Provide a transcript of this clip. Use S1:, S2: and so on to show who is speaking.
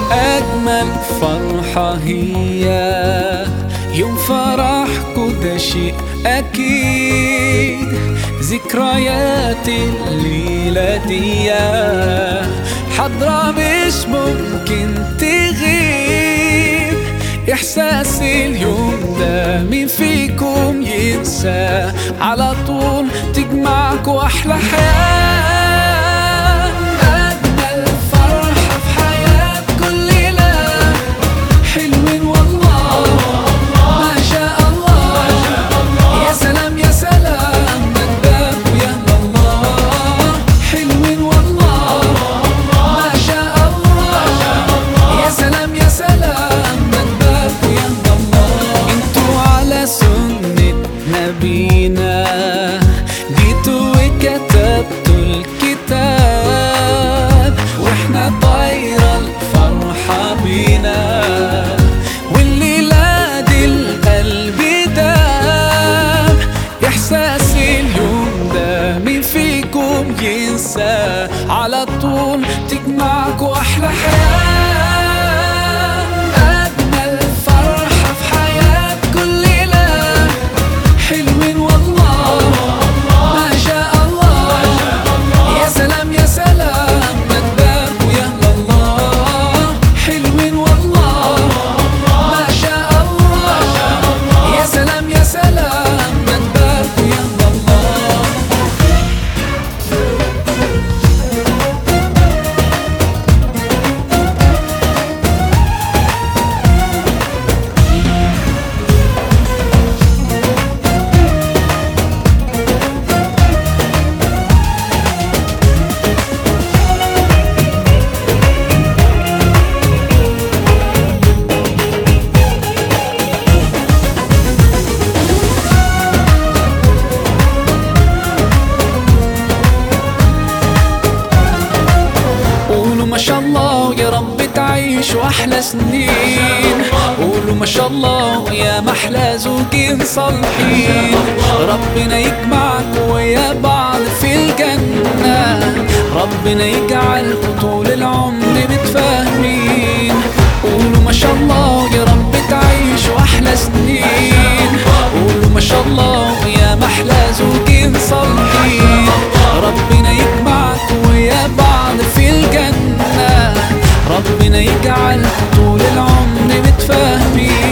S1: أجمل فرحة هي يوم فرحكوا ده شيء أكيد ذكريات الليلة دي حضرة مش ممكن تغيب إحساس اليوم ده مين فيكم ينسى على طول تجمعكوا أحلى حياة أجمل فرحة في حياة كل ليلة حلوين والله ما شاء الله يا سلام يا سلام مجدك ويا الله حلوين والله ما شاء الله يا سلام يا سلام مجدك ويا الله انتوا على سنة نبينا جيتوا وكتبتوا الكتاب واحنا طايرة الفرحة بينا والليلة دي القلب داب إحساس اليوم ده مين فيكم ينسى على طول تجمعكوا أحلى حياة أجمل فرحة في حياة كل ليلة حلوين والله ما شاء الله يا سلام يا سلام مجدك ويا الله حلوين والله ما شاء الله يا سلام يا سلام مجدك ويا الله قولوا ما شاء الله يا رب تعيشوا احلى سنين قولوا ما شاء الله يا محلى زوجين صالحين ربنا يجمعكم ويا بعض في الجنة ربنا يجعلكم طول العمر متفاهمين قولوا ما شاء الله يا رب تعيشوا احلى سنين قولوا ما شاء الله يا محلى زوجين صالحين ربنا يجمعكم ويا بعض في الجنة ربنا يجعل طول العمر متفاهمين